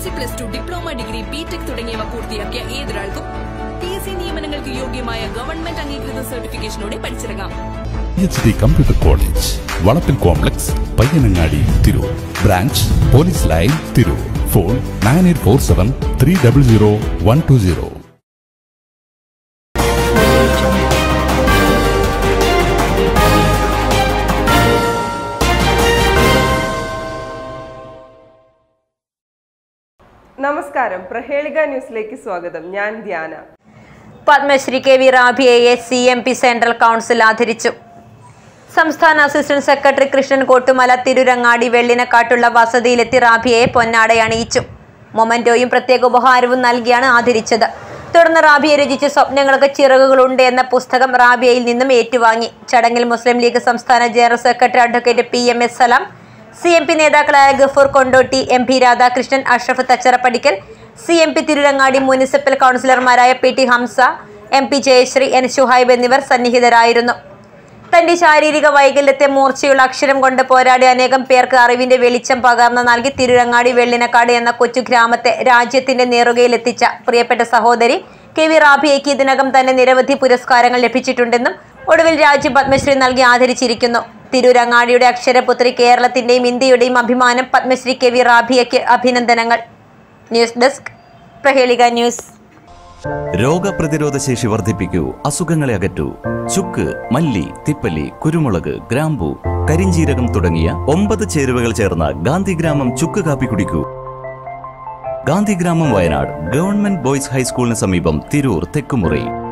C plus two diploma degree BTech തുടങ്ങിയവ പൂർത്തിയാക്കിയ ഏതൊരാൾക്കും പി എസ് സി നിയമനങ്ങൾക്ക് യോഗ്യമായ ഗവൺമെന്റ് അംഗീകൃത സർട്ടിഫിക്കേഷനോടെ പഠിച്ചിറങ്ങാം എച്ച് ഡി കമ്പ്യൂട്ടർ കോളേജ് വളപ്പിൽ complex Payyanangadi Tirur branch police line Tirur phone nine eight four seven three double zero one two zero നമസ്കാരം പ്രഹേളിക ന്യൂസിലേക്ക് സ്വാഗതം ഞാൻ ധ്യാന പത്മശ്രീ കെ വി റാബിയയെ C M P central council ആദരിച്ചു സംസ്ഥാന അസിസ്റ്റന്റ് സെക്രട്ടറി കൃഷ്ണൻ കോട്ടുമല തിരുരങ്ങാടി വെള്ളിനക്കാട്ടുള്ള വസതിയിലെത്തി റാബിയയെ പൊന്നാട അണിയിച്ചു മൊമന്റോയും പ്രത്യേക ഉപഹാരവും നൽകിയാണ് ആദരിച്ചത് തുടർന്ന് റാബിയ രചിച്ച സ്വപ്നങ്ങൾക്ക് ചിറകുകളുണ്ട് എന്ന പുസ്തകം റാബിയയിൽ നിന്നും ഏറ്റുവാങ്ങി ചടങ്ങിൽ മുസ്ലിം ലീഗ് സംസ്ഥാന general secretary advocate P M S Salam C M P നേതാക്കളായ Gafoor Kondotty M P Radhakrishnan Ashraf Thacharappadikkal C M P Tirurangadi municipal കൗൺസിലർമാരായ P T Hamza M P Jayashree N Shuhaib എന്നിവർ സന്നിഹിതരായിരുന്നു തന്റെ ശാരീരിക വൈകല്യത്തെ മൂർച്ചയുള്ള അക്ഷരം കൊണ്ട് പോരാടി അനേകം പേർക്ക് അറിവിന്റെ വെളിച്ചം പകർന്നു നൽകി തിരുരങ്ങാടി വെള്ളിനക്കാട് എന്ന കൊച്ചു ഗ്രാമത്തെ രാജ്യത്തിന്റെ നേറുകയിലെത്തിച്ച പ്രിയപ്പെട്ട സഹോദരി കെ വി റാബിയയ്ക്ക് ഇതിനകം തന്നെ നിരവധി പുരസ്കാരങ്ങൾ ലഭിച്ചിട്ടുണ്ടെന്നും ഒടുവിൽ രാജ്യം പത്മശ്രീ നൽകി ആദരിച്ചിരിക്കുന്നു തിരുരങ്ങാടിയുടെ അക്ഷരപുത്രി കേരളത്തിന്റെയും ഇന്ത്യയുടെയും അഭിമാനം പത്മശ്രീ കെ വി റാബിയയ്ക്ക് അഭിനന്ദനങ്ങൾ ന്യൂസ് ഡെസ്ക് പ്രഹേളിക ന്യൂസ് രോഗപ്രതിരോധ ശേഷി വർദ്ധിപ്പിക്കൂ അസുഖങ്ങളെ അകറ്റൂ ചുക്ക് മല്ലി തിപ്പല്ലി കുരുമുളക് ഗ്രാമ്പു കരിഞ്ചീരകം തുടങ്ങിയ ഒമ്പത് ചേരുവകൾ ചേർന്ന ഗാന്ധിഗ്രാമം ചുക്ക് കാപ്പി കുടിക്കൂ ഗാന്ധിഗ്രാമം വയനാട് ഗവൺമെന്റ് ബോയ്സ് ഹൈസ്കൂളിന് സമീപം തിരൂർ തെക്കുമുറി